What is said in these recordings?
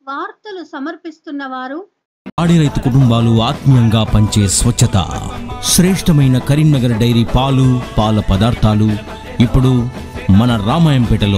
వార్తలు సమర్పిస్తున్న వారు పాడి రైతు కుటుంబాలు ఆత్మీయంగా పంచే స్వచ్ఛత శ్రేష్టమైన కరీంనగర్ డైరీ పాలు పాల పదార్థాలు ఇప్పుడు మన రామాయంపేటలో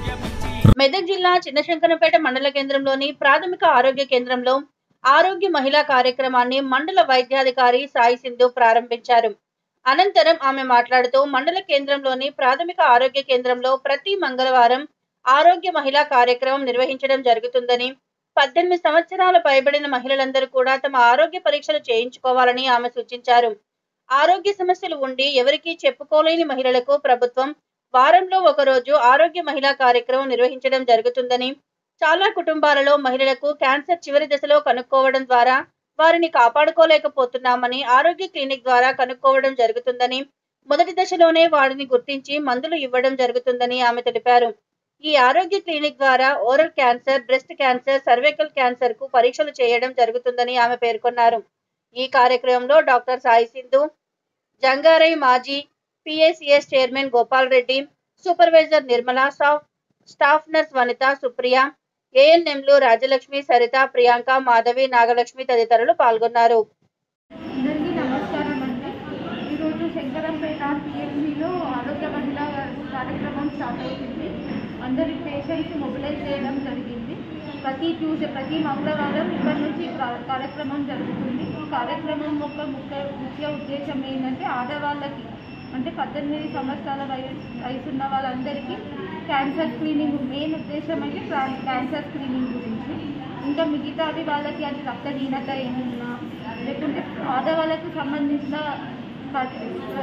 మెదక్ జిల్లా చిన్నశంకరంపేట మండల కేంద్రంలోని ప్రాథమిక ఆరోగ్య కేంద్రంలో ఆరోగ్య మహిళా కార్యక్రమాన్ని మండల వైద్యాధికారి సాయి సింధు ప్రారంభించారు అనంతరం ఆమె మాట్లాడుతూ మండల కేంద్రంలోని ప్రాథమిక ఆరోగ్య కేంద్రంలో ప్రతి మంగళవారం ఆరోగ్య మహిళా కార్యక్రమం నిర్వహించడం జరుగుతుందని పద్దెనిమిది సంవత్సరాల పైబడిన మహిళలందరూ కూడా తమ ఆరోగ్య పరీక్షలు చేయించుకోవాలని ఆమె సూచించారు ఆరోగ్య సమస్యలు ఉండి ఎవరికీ చెప్పుకోలేని మహిళలకు ప్రభుత్వం వారంలో ఒకరోజు ఆరోగ్య మహిళా కార్యక్రమం నిర్వహించడం జరుగుతుందని చాలా కుటుంబాలలో మహిళలకు క్యాన్సర్ చివరి దశలో కనుక్కోవడం ద్వారా వారిని కాపాడుకోలేకపోతున్నామని ఆరోగ్య క్లినిక్ ద్వారా కనుక్కోవడం జరుగుతుందని మొదటి దశలోనే వారిని గుర్తించి మందులు ఇవ్వడం జరుగుతుందని ఆమె తెలిపారు ఈ ఆరోగ్య క్లినిక్ ద్వారా oral cancer breast cancer cervical cancer కు పరీక్షలు చేయడం జరుగుతుందని ఆమె పేర్కొన్నారు ఈ కార్యక్రమంలో డాక్టర్ సాయి సింధు జంగారై మాజీ PSCS chairman Gopal Reddy supervisor Nirmala staff staff nurse Vanitha Supriya ఏఎన్ఎంలు రాజలక్ష్మి సరిత ప్రియాంక మాధవి నాగలక్ష్మి తదితరులు పాల్గొన్నారు అందరికీ నమస్కారం అండి ఈరోజు శంకరంపేట పిఎల్సిలో ఆరోగ్య మహిళా కార్యక్రమం స్టార్ట్ అవుతుంది అందరి పేషెంట్స్ మొబిలైజ్ చేయడం జరిగింది ప్రతి ట్యూస్డే ప్రతి మంగళవారం ఇక్కడి నుంచి ప్రా- కార్యక్రమం జరుగుతుంది ఈ కార్యక్రమం యొక్క ముఖ్య ముఖ్య ఉద్దేశం ఏంటంటే ఆడవాళ్ళకి అంటే పద్దెనిమిది సంవత్సరాల వయసు వయసున్న వాళ్ళందరికీ క్యాన్సర్ స్క్రీనింగ్ మెయిన్ ఉద్దేశం అయితే క్రా- క్యాన్సర్ స్క్రీనింగ్ గురించి ఇంకా మిగతాది వాళ్ళకి అది రక్తహీనత ఏమున్నా లేకుంటే ఆడవాళ్ళకు సంబంధించిన ప-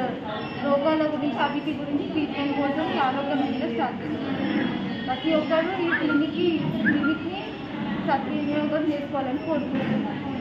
రోగాల గురించి అవిటి గురించి ట్రీట్మెంట్ కోసం ఈ ఆరోగ్య మహిళ స్టార్ట్ చేస్తారు ప్రతి ఒక్కరూ ఈ క్లినిక్కి క్లినిక్ని సద్వినియోగం చేసుకోవాలని కోరుకుంటున్నాను